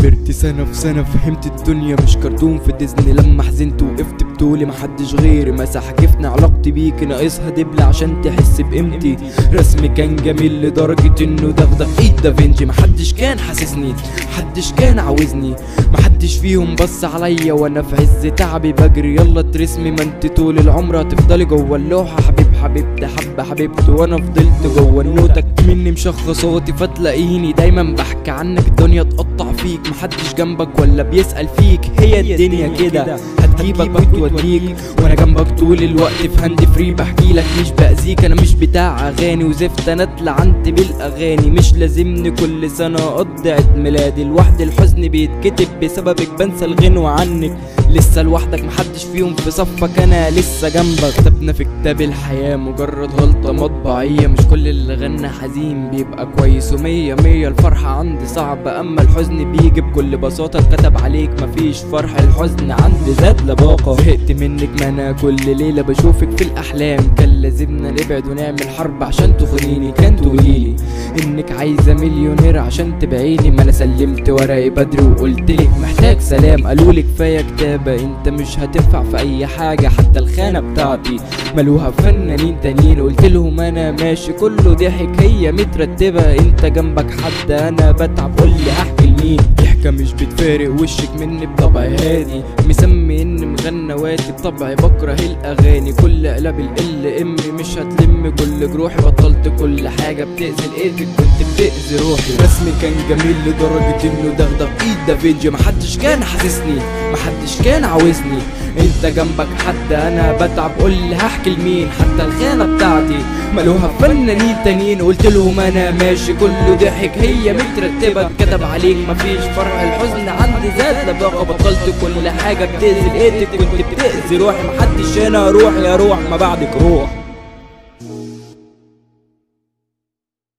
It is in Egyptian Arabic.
كبرت سنة في سنة فهمت الدنيا مش كرتون في ديزني لما حزنت وقفت بطولي محدش غيري مسح كيفني علاقتي بيك ناقصها دبلة عشان تحس بقيمتي رسمي كان جميل لدرجة انه دغدغ ايد دافنشي محدش كان حاسسني محدش كان عاوزني محدش فيهم بص عليا وانا في عز تعبي بجري يلا ترسمي ما انت طول العمر هتفضلي جوه اللوحة حبيب حبيبتي حبة حبيبتي وانا فضلت جوه النوتة مني مشخصاتي فتلاقيني دايما بحكي عنك الدنيا تقطع فيك محدش جنبك ولا بيسأل فيك هي الدنيا كده هتجيبك وتوديك وانا جنبك طول الوقت في هاند فري بحكي لك مش باذيك انا مش بتاع اغاني وزفت انا اتلعنت بالاغاني مش لازمني كل سنه اقضي عيد ميلادي لوحدي الحزن بيتكتب بسببك بنسى الغنوة عنك لسه لوحدك محدش فيهم في صفك انا لسه جنبك كتبنا في كتاب الحياة مجرد غلطة مطبعية مش كل اللي غنى حزين بيبقى كويس ومية مية الفرحة عندي صعبة اما الحزن بيجي بكل بساطة اتكتب عليك مفيش فرح الحزن عندي زاد لباقة زهقت منك ما انا كل ليلة بشوفك في الاحلام كان لازمنا نبعد ونعمل حرب عشان تخونيني كان تقوليلي انك عايزة مليونير عشان تبعيني ما انا سلمت ورقي بدري وقلتلك محتاج سلام قالولي كفاية كتابة انت مش هتنفع في اي حاجة حتى الخانة بتاعتي ملوها فنانين تانيين قلت لهم انا ماشي كله ضحك هي مترتبة انت جنبك حد انا بتعب قولي احكي لمين ضحكة مش بتفارق وشك مني بطبعي هادي مسمي اني مغنى واتي بطبعي بكره الاغاني كل قلب ال ام مش هتلم كل جروحي بطلت كل حاجة بتأذي الايدك كنت بتأذي روحي رسمي كان جميل لدرجة انه دغدغ ايد دافنشي محدش كان حاسسني محدش كان عاوزني انت جنبك حد انا بتعب قولي هحكي لمين حتى الخانة بتاعتي ملوها فنانين تانيين قلت لهم انا ماشي كله ضحك هي مترتبة اتكتب عليك مفيش فرح الحزن عندي زاد لباقة بطلت كل حاجة بتأذي لقيتك كنت بتأذي روحي محدش هنا روح يا روح ما بعدك روح